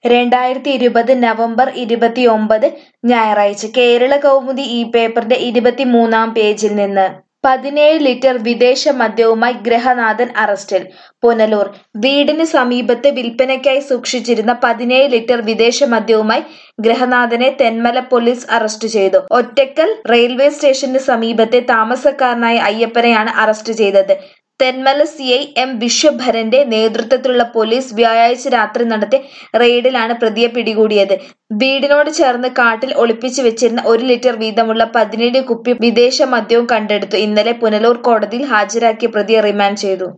രണ്ടായിരത്തി ഇരുപത് നവംബർ ഇരുപത്തിയൊമ്പത് ഞായറാഴ്ച കേരള കൗമുദി ഈ പേപ്പറിന്റെ ഇരുപത്തിമൂന്നാം പേജിൽ നിന്ന് പതിനേഴ് ലിറ്റർ വിദേശ മദ്യവുമായി ഗൃഹനാഥൻ അറസ്റ്റിൽ പുനലൂർ വീടിന് സമീപത്ത് വിൽപ്പനയ്ക്കായി സൂക്ഷിച്ചിരുന്ന പതിനേഴ് ലിറ്റർ വിദേശ മദ്യവുമായി ഗൃഹനാഥനെ തെന്മല പോലീസ് അറസ്റ്റ് ചെയ്തു ഒറ്റക്കൽ റെയിൽവേ സ്റ്റേഷന് സമീപത്തെ താമസക്കാരനായ അയ്യപ്പനെയാണ് അറസ്റ്റ് ചെയ്തത് തെന്മല സി ഐ എം വിശ്വഭരന്റെ നേതൃത്വത്തിലുള്ള പോലീസ് വ്യാഴാഴ്ച രാത്രി നടത്തിയ റെയ്ഡിലാണ് പ്രതിയെ പിടികൂടിയത് വീടിനോട് ചേർന്ന് കാട്ടിൽ ഒളിപ്പിച്ചു വെച്ചിരുന്ന ഒരു ലിറ്റർ വീതമുള്ള പതിനേഴ് കുപ്പി വിദേശ മദ്യവും കണ്ടെടുത്തു ഇന്നലെ പുനലൂർ കോടതിയിൽ ഹാജരാക്കിയ പ്രതിയെ റിമാൻഡ് ചെയ്തു